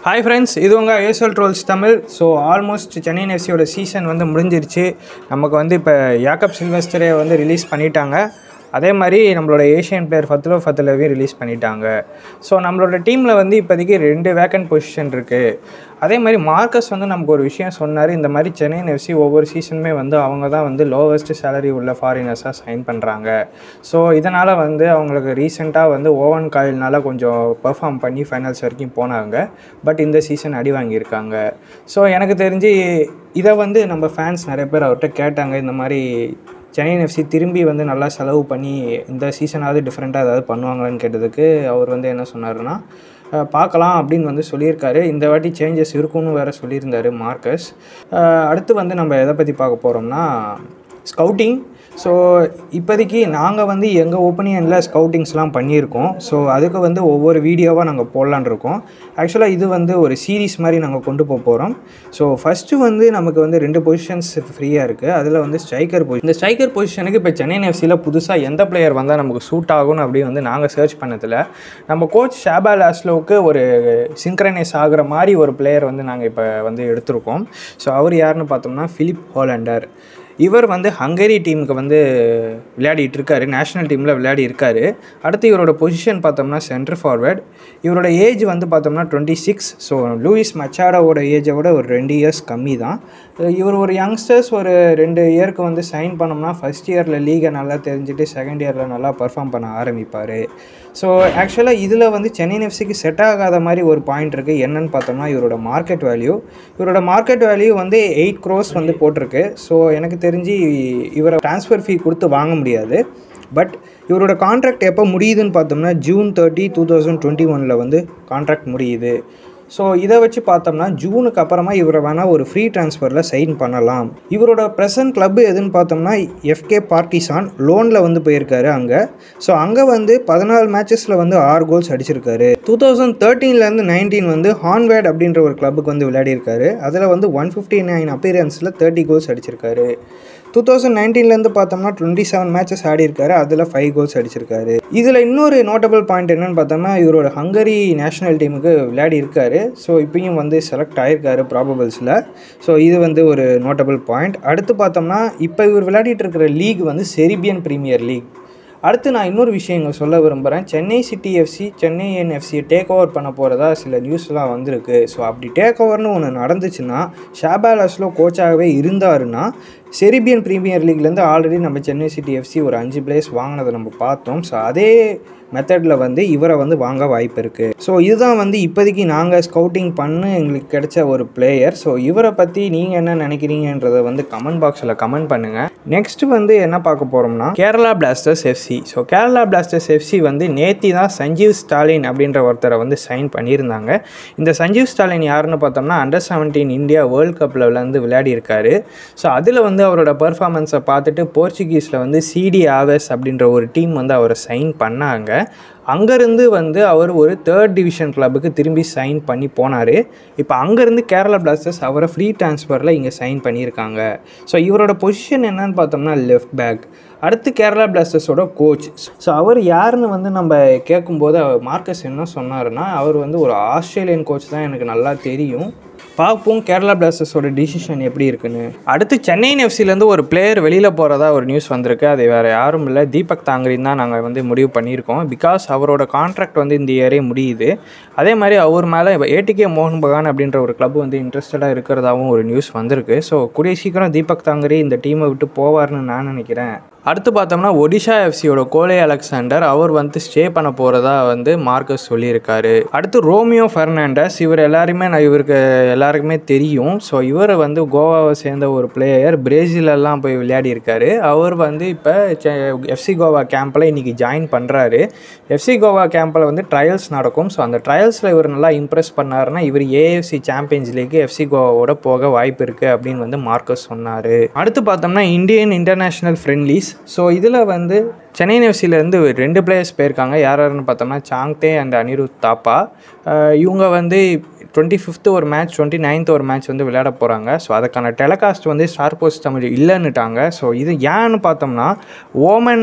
hi friends இது உங்கள் ISL trolls Tamil so almost Chennai எஃப்சியோட சீசன் வந்து முடிஞ்சிருச்சு நமக்கு வந்து இப்போ யாக்கப் சில்வெஸ்டரே வந்து ரிலீஸ் பண்ணிட்டாங்க அதே மாதிரி நம்மளோட ஏஷியன் பிளேயர் ஃபத்துலோ ஃபத்துலவையும் ரிலீஸ் பண்ணிட்டாங்க ஸோ நம்மளோட டீமில் வந்து இப்போதைக்கு ரெண்டு வேக்கன்ட் பொசிஷன் இருக்குது அதே மாதிரி மார்க்கஸ் வந்து நமக்கு ஒரு விஷயம் சொன்னார் இந்த மாதிரி சென்னை எஃப்சி ஒவ்வொரு சீசனுமே வந்து அவங்க தான் வந்து லோவஸ்ட் சேலரி உள்ள ஃபாரினர்ஸாக சைன் பண்ணுறாங்க ஸோ இதனால் வந்து அவங்களுக்கு ரீசெண்டாக வந்து ஓவன் காயில்னால கொஞ்சம் பெர்ஃபார்ம் பண்ணி ஃபைனல்ஸ் வரைக்கும் போனாங்க பட் இந்த சீசன் அடி வாங்கியிருக்காங்க ஸோ எனக்கு தெரிஞ்சு இதை வந்து நம்ம ஃபேன்ஸ் நிறைய பேர் அவர்கிட்ட கேட்டாங்க இந்த மாதிரி சென்னை எஃப்சி திரும்பி வந்து நல்லா செலவு பண்ணி இந்த சீசனாவது டிஃப்ரெண்ட்டாக ஏதாவது பண்ணுவாங்களான்னு கேட்டதுக்கு அவர் வந்து என்ன சொன்னாருன்னா அஹ், பார்க்கலாம் அப்படின்னு வந்து சொல்லியிருக்காரு இந்த வாட்டி சேஞ்சஸ் இருக்கும்னு வேறு சொல்லியிருந்தாரு மார்க்கஸ் அஹ், அடுத்து வந்து நம்ம எதை பற்றி பார்க்க போகிறோம்னா ஸ்கவுட்டிங் ஸோ இப்போதைக்கு நாங்கள் வந்து எங்கள் ஒப்பீனியனில் ஸ்கவுட்டிங்ஸ்லாம் பண்ணியிருக்கோம் ஸோ அதுக்கு வந்து ஒவ்வொரு வீடியோவாக நாங்கள் போடலான் இருக்கோம் ஆக்சுவலாக இது வந்து ஒரு சீரீஸ் மாதிரி நாங்கள் கொண்டு போக போகிறோம் ஸோ ஃபஸ்ட்டு வந்து நமக்கு வந்து ரெண்டு பொசிஷன்ஸ் ஃப்ரீயாக இருக்குது அதில் வந்து ஸ்ட்ரைக்கர் பொசிஷன் இந்த ஸ்ட்ரைக்கர் பொசிஷனுக்கு இப்போ சென்னை எஃப்சியில் புதுசாக எந்த பிளேயர் வந்தால் நமக்கு சூட் ஆகும்னு அப்படி வந்து நாங்கள் சர்ச் பண்ணதில் நம்ம கோச் ஷாபா லாஸ்லோவுக்கு ஒரு சிங்க்ரனைஸ் ஆகுற மாதிரி ஒரு பிளேயர் வந்து நாங்கள் இப்போ வந்து எடுத்திருக்கோம் ஸோ அவர் யாருன்னு பார்த்தோம்னா ஃபிலிப் ஹோலண்டர் இவர் வந்து ஹங்கேரி டீமுக்கு வந்து விளையாடிட்டு இருக்காரு நேஷனல் டீமில் விளையாடி இருக்காரு அடுத்து இவரோட பொசிஷன் பார்த்தோம்னா சென்டர் ஃபார்வர்ட் இவரோட ஏஜ் வந்து பார்த்தோம்னா டுவெண்ட்டி சிக்ஸ் ஸோ லூயிஸ் மச்சாடோவோட ஏஜை விட ஒரு ரெண்டு இயர்ஸ் கம்மி தான் இவர் ஒரு யங்ஸ்டர்ஸ் ஒரு ரெண்டு இயருக்கு வந்து சைன் பண்ணோம்னா ஃபஸ்ட் இயரில் லீகை நல்லா தெரிஞ்சுட்டு செகண்ட் இயரில் நல்லா பர்ஃபார்ம் பண்ண ஆரம்பிப்பார் ஸோ ஆக்சுவலாக இதில் வந்து சென்னை எஃப்சிக்கு செட் ஆகாத மாதிரி ஒரு பாயிண்ட் இருக்குது என்னன்னு பார்த்தோம்னா இவரோட மார்க்கெட் வேல்யூ இவரோட மார்க்கெட் வேல்யூ வந்து எயிட் க்ரோஸ் வந்து போட்டிருக்கு ஸோ எனக்கு தெரிஞ்சு இவரை ட்ரான்ஸ்ஃபர் ஃபீ கொடுத்து வாங்க முடியாது பட் இவரோட கான்ட்ராக்ட் எப்போ முடியுதுன்னு பார்த்தோம்னா June thirty two thousand twenty ஒனில் வந்து கான்ட்ராக்ட் முடியுது ஸோ இதை வச்சு பார்த்தோம்னா ஜூனுக்கு அப்புறமா இவரை வேணால் ஒரு ஃப்ரீ ட்ரான்ஸ்ஃபரில் சைன் பண்ணலாம் இவரோட ப்ரெசன்ட் கிளப் எதுன்னு பார்த்தோம்னா எஃப்கே பார்ட்டிசான் லோனில் வந்து போயிருக்காரு அங்கே ஸோ அங்கே வந்து பதினாலு மேட்சஸில் வந்து ஆறு கோல்ஸ் அடிச்சிருக்காரு டூ தௌசண்ட் தேர்ட்டீன்லேருந்து நைன்டீன் வந்து ஹான்வேட் அப்படின்ற ஒரு கிளப்புக்கு வந்து விளையாடிருக்காரு அதில் வந்து ஒன் ஃபிஃப்டி நைன் அப்பீரன்ஸில் தேர்ட்டி கோல்ஸ் அடிச்சிருக்காரு டூ தௌசண்ட் நைன்டீன்லேருந்து பார்த்தோம்னா டுவெண்ட்டி செவன் மேட்சஸ் ஆடி இருக்காரு அதில் ஃபைவ் கோல்ஸ் அடிச்சிருக்காரு இதில் இன்னொரு நோட்டபிள் பாயிண்ட் என்னன்னு பார்த்தோம்னா இவரோட ஹங்கரி நேஷனல் டீமுக்கு விளையாடி இருக்காரு ஸோ இப்பயும் வந்து செலக்ட் ஆயிருக்காரு ப்ராபபிள்ஸில் ஸோ இது வந்து ஒரு நோட்டபிள் பாயிண்ட் அடுத்து பார்த்தோம்னா இப்போ இவர் விளையாடிட்டு இருக்கிற லீக் வந்து செரிபியன் பிரீமியர் லீக் அடுத்து நான் இன்னொரு விஷயம் இங்கே சொல்ல விரும்புகிறேன் சென்னை சிட்டி எஃப்சி சென்னை என்எஃப்சியை டேக் ஓவர் பண்ண போகிறதா சில நியூஸ்லாம் வந்திருக்கு ஸோ அப்படி டேக் ஓவர்னு ஒன்று நடந்துச்சுன்னா ஷாபாலாஸ்லோ கோச்சாகவே இருந்தாருன்னா செரிபியன் பிரீமியர் லீக்லேருந்து ஆல்ரெடி நம்ம சென்னை சிட்டி எஃப்சி ஒரு அஞ்சு பிளேஸ் வாங்கினதை நம்ம பார்த்தோம் ஸோ அதே மெத்தடில் வந்து இவரை வந்து வாங்க வாய்ப்பு இருக்குது ஸோ இதுதான் வந்து இப்போதைக்கு நாங்கள் ஸ்கவுட்டிங் பண்ணு எங்களுக்கு கிடைச்ச ஒரு பிளேயர் ஸோ இவரை பற்றி நீங்கள் என்ன நினைக்கிறீங்கன்றதை வந்து கமெண்ட் பாக்ஸில் கமெண்ட் பண்ணுங்கள் நெக்ஸ்ட் வந்து என்ன பார்க்க போகிறோம்னா Kerala Blasters FC so Kerala Blasters FC வந்து நேத்தி தான் சஞ்சீவ் ஸ்டாலின் அப்படின்ற ஒருத்தரை வந்து சைன் பண்ணியிருந்தாங்க இந்த சஞ்சீவ் ஸ்டாலின் யாருன்னு பார்த்தோம்னா அண்டர் செவன்டீன் இந்தியா வேர்ல்ட் கப்பில் வந்து விளையாடி இருக்காரு ஸோ அதில் வந்து அவரோட பெர்ஃபார்மன்ஸை பார்த்துட்டு போர்ச்சுகீஸில் வந்து சிடி ஆவஸ் அப்படின்ற ஒரு டீம் வந்து அவரை சைன் பண்ணாங்க அங்கேருந்து வந்து அவர் ஒரு தேர்ட் டிவிஷன் கிளப்புக்கு திரும்பி சைன் பண்ணி போனார் இப்போ அங்கேருந்து கேரளா பிளாஸ்டர்ஸ் அவரை ஃப்ரீ ட்ரான்ஸ்ஃபரில் இங்கே சைன் பண்ணியிருக்காங்க ஸோ இவரோட பொசிஷன் என்னன்னு பார்த்தோம்னா லெஃப்ட் பேக் அடுத்து கேரளா பிளாஸ்டர்ஸோட கோச் ஸோ அவர் யாருன்னு வந்து நம்ம கேட்கும்போது அவர் மார்க்கஸ் என்ன சொன்னாருன்னா அவர் வந்து ஒரு ஆஸ்திரேலியன் கோச் தான் எனக்கு நல்லா தெரியும் பார்ப்போம் கேரளா பிளாஸ்டர்ஸோட டிசிஷன் எப்படி இருக்குன்னு அடுத்து சென்னை எஃப்சிலேருந்து ஒரு பிளேயர் வெளியில் போகிறதா ஒரு நியூஸ் வந்திருக்கு அது வேறு யாரும் இல்லை தீபக் தாங்கரின் தான் நாங்கள் வந்து முடிவு பண்ணியிருக்கோம் பிகாஸ் அவரோட கான்ட்ராக்ட் வந்து இந்த இயரே முடியுது அதே மாதிரி அவர் மேலே ஏடிகே மோகன் பகான் அப்படின்ற ஒரு கிளப் வந்து இன்ட்ரெஸ்டடாக இருக்கிறதாவும் ஒரு நியூஸ் வந்திருக்கு ஸோ கூடிய சீக்கிரம் தீபக் தாங்கரி இந்த டீமை விட்டு போவார்னு நான் நினைக்கிறேன் அடுத்து பார்த்தோம்னா ஒடிஷா எஃப்சியோட கோலே அலெக்சாண்டர் அவர் வந்து ஸ்டே பண்ண போகிறதா வந்து மார்க்கஸ் சொல்லியிருக்காரு அடுத்து ரோமியோ ஃபெர்னாண்டஸ் இவர் எல்லாருமே நான் இவருக்கு எல்லாருக்குமே தெரியும் ஸோ இவர் வந்து கோவாவை சேர்ந்த ஒரு பிளேயர் பிரேசிலெல்லாம் போய் விளையாடி இருக்காரு அவர் வந்து இப்போ எஃப்சி கோவா கேம்பில் இன்றைக்கி ஜாயின் பண்ணுறாரு எஃப்சி கோவா கேம்பில் வந்து ட்ரையல்ஸ் நடக்கும் ஸோ அந்த ட்ரையல்ஸில் இவர் நல்லா இம்ப்ரெஸ் பண்ணாருன்னா இவர் ஏஎஃப்சி சாம்பியன்ஸ் லீக் எஃப்சி கோவாவோட போக வாய்ப்பு இருக்குது அப்படின்னு வந்து மார்க்கஸ் சொன்னார் அடுத்து பார்த்தோம்னா இந்தியன் இன்டர்நேஷ்னல் ஃப்ரெண்ட்லிஸ் ஸோ இதில் வந்து சென்னை எஃப்சிலேருந்து ரெண்டு பிளேயர்ஸ் போயிருக்காங்க யார் யாருன்னு பார்த்தோம்னா சாங்தே அண்ட் அனிருத் தாப்பா அஹ் இவங்க வந்து டுவெண்ட்டி ஃபிஃப்த்து ஒரு மேட்ச் டுவெண்ட்டி நைன்த் ஒரு மேட்ச் வந்து விளையாட போகிறாங்க ஸோ அதுக்கான டெலகாஸ்ட் வந்து ஸ்டார் போஸ்ட் தமிழ் இல்லைன்னுட்டாங்க ஸோ இது ஏன்னு பார்த்தோம்னா ஓமன்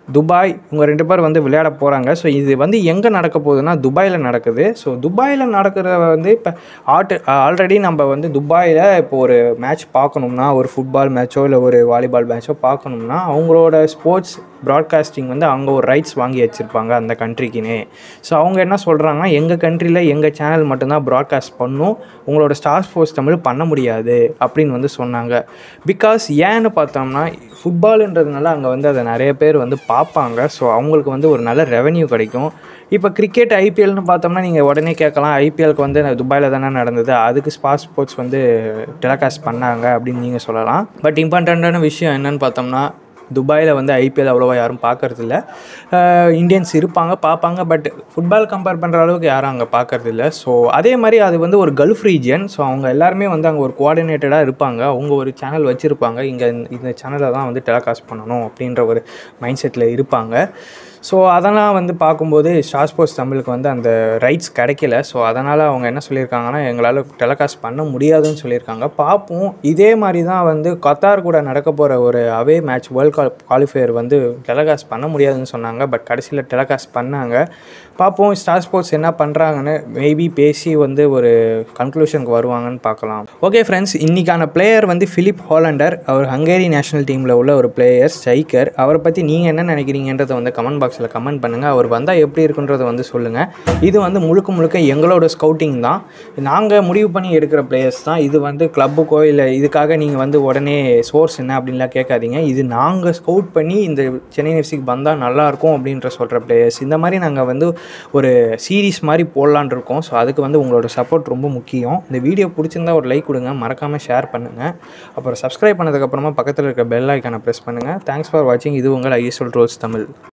துபாய் இவங்க ரெண்டு பேர் வந்து விளையாட போகிறாங்க ஸோ இது வந்து எங்கே நடக்க போகுதுன்னா துபாயில் நடக்குது ஸோ துபாயில் நடக்கிற வந்து இப்போ ஆட்டு ஆல்ரெடி நம்ம வந்து துபாயில் இப்போ ஒரு மேட்ச் பார்க்கணும்னா ஒரு ஃபுட்பால் மேட்சோ இல்லை ஒரு வாலிபால் மேட்சோ பார்க்கணும்னா அவங்களோட ஸ்போர்ட்ஸ் ப்ராட்காஸ்டிங் வந்து அவங்க ஒரு ரைட்ஸ் வாங்கி வச்சுருப்பாங்க அந்த கண்ட்ரிக்குனே ஸோ அவங்க என்ன சொல்கிறாங்கன்னா எங்கள் கண்ட்ரியில் எங்கள் சேனல் மட்டும்தான் ப்ராட்காஸ்ட் பண்ணும் உங்களோட ஸ்டார் ஸ்போர்ட்ஸ் தமிழ் பண்ண முடியாது அப்படின்னு வந்து சொன்னாங்க பிகாஸ் ஏன்னு பார்த்தோம்னா ஃபுட்பாலுன்றதுனால அங்கே வந்து அதை நிறைய பேர் வந்து பார்ப்பாங்க ஸோ அவங்களுக்கு வந்து ஒரு நல்ல ரெவென்யூ கிடைக்கும் இப்போ கிரிக்கெட் ஐபிஎல்னு பார்த்தோம்னா நீங்கள் உடனே கேட்கலாம் ஐபிஎல்க்கு வந்து துபாயில் தானே நடந்தது அதுக்கு ஸ்பாட் ஸ்போர்ட்ஸ் வந்து டெலகாஸ்ட் பண்ணாங்க அப்படின்னு நீங்கள் சொல்லலாம் பட் இம்பார்ட்டண்ட்டான விஷயம் என்னன்னு பார்த்தோம்னா துபாயில் வந்து ஐபிஎல் அவ்வளோவா யாரும் பார்க்கறதில்ல இந்தியன்ஸ் இருப்பாங்க பார்ப்பாங்க பட் ஃபுட்பால் கம்பேர் பண்ணுற அளவுக்கு யாரும் அங்கே பார்க்கறதில்ல ஸோ அதே மாதிரி அது வந்து ஒரு கல்ஃப் ரீஜியன் ஸோ அவங்க எல்லாருமே வந்து அங்கே ஒரு கோஆர்டினேட்டடாக இருப்பாங்க அவங்க ஒரு சேனல் வச்சுருப்பாங்க இங்கே இந்த சேனலை தான் வந்து டெலகாஸ்ட் பண்ணணும் அப்படின்ற ஒரு மைண்ட் செட்டில் இருப்பாங்க ஸோ அதெல்லாம் வந்து பார்க்கும்போது ஸ்டார் ஸ்போர்ட்ஸ் தமிழுக்கு வந்து அந்த ரைட்ஸ் கிடைக்கல ஸோ அதனால் அவங்க என்ன சொல்லியிருக்காங்கன்னா எங்களால் டெலகாஸ்ட் பண்ண முடியாதுன்னு சொல்லியிருக்காங்க பார்ப்போம் இதே மாதிரி தான் வந்து கத்தார் கூட நடக்க போகிற ஒரு away match world cup qualifier வந்து டெலகாஸ்ட் பண்ண முடியாதுன்னு சொன்னாங்க பட் கடைசியில் டெலகாஸ்ட் பண்ணாங்க பார்ப்போம் ஸ்டார் ஸ்போர்ட்ஸ் என்ன பண்ணுறாங்கன்னு மேபி பேசி வந்து ஒரு கன்க்ளூஷனுக்கு வருவாங்கன்னு பார்க்கலாம் ஓகே ஃப்ரெண்ட்ஸ் இன்றைக்கான பிளேயர் வந்து ஃபிலிப் ஹாலண்டர் அவர் ஹங்கேரி நேஷனல் டீமில் உள்ள ஒரு பிளேயர் ஸ்ட்ரைக்கர் அவரை பற்றி நீங்கள் என்ன நினைக்கிறீங்கன்றதை வந்து கமெண்ட் பாக்ஸில் கமெண்ட் பண்ணுங்கள் அவர் வந்தால் எப்படி இருக்குன்றதை வந்து சொல்லுங்கள் இது வந்து முழுக்க முழுக்க எங்களோட ஸ்கவுட்டிங் தான் நாங்கள் முடிவு பண்ணி எடுக்கிற பிளேயர்ஸ் தான் இது வந்து கிளப்புக்கோ இல்லை இதுக்காக நீங்கள் வந்து உடனே சோர்ஸ் என்ன அப்படின்லாம் கேட்காதீங்க இது நாங்கள் ஸ்கவுட் பண்ணி இந்த சென்னை எஃப்சிக்கு வந்தால் நல்லாயிருக்கும் அப்படின்ற சொல்கிற பிளேயர்ஸ் இந்த மாதிரி நாங்கள் வந்து ஒரு சீரீஸ் மாதிரி போடலான் இருக்கோம் ஸோ அதுக்கு வந்து உங்களோட சப்போர்ட் ரொம்ப முக்கியம் இந்த வீடியோ பிடிச்சிருந்தா ஒரு லைக் கொடுங்க மறக்காமல் ஷேர் பண்ணுங்கள் அப்புறம் சப்ஸ்கிரைப் பண்ணதுக்கப்புறமா பக்கத்தில் இருக்க பெல் ஐக்கானை ப்ரெஸ் பண்ணுங்கள் தேங்க்ஸ் ஃபார் வாட்சிங் இது உங்கள் ஐஎஸ்எல் ட்ரோல்ஸ் தமிழ்